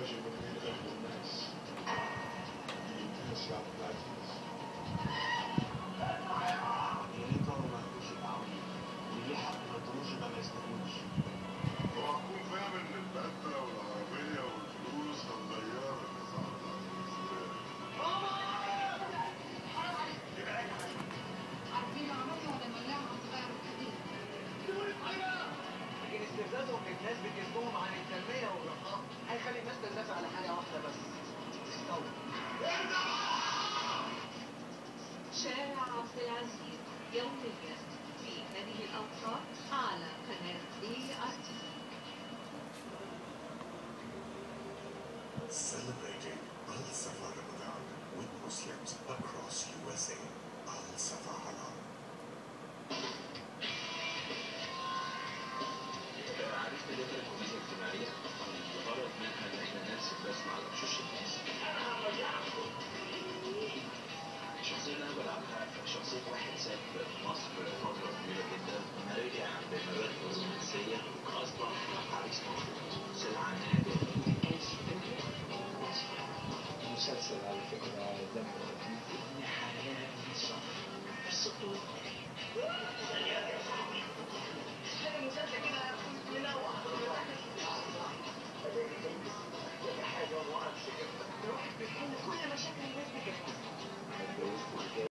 pleasure of being there for nice. You pass out blackness. ليه طالما ما يكونش العويل وليه حد ما يطلوش يبقى ما يستاهلوش وأكون فاهم إن البدلة والعربية والفلوس هتغيرك يا صاحبي. عارفين عملها ولا ملاها صغير كبير لكن استفزازهم للناس بجسمهم عن التنمية والرخاء هيخلي الناس تندفع على حاجة واحدة بس تستوعب شارع عبد العزيز يوميا في هذه الأوقات على قناة اي ار تي Celebrating Al Safa Ramadan with Muslims across USA. Al Safa Halal. عرفت ليه الكوميديا الاجتماعية الغرض منها ان احنا نرسم رسم على وشوش الناس الشخصية اللي انا بلعبها شخصية واحد ساب مصر فترة طويلة جدا لما رجع بمبادئ رومانسية اصبح عريس مخطوط سلعة نادرة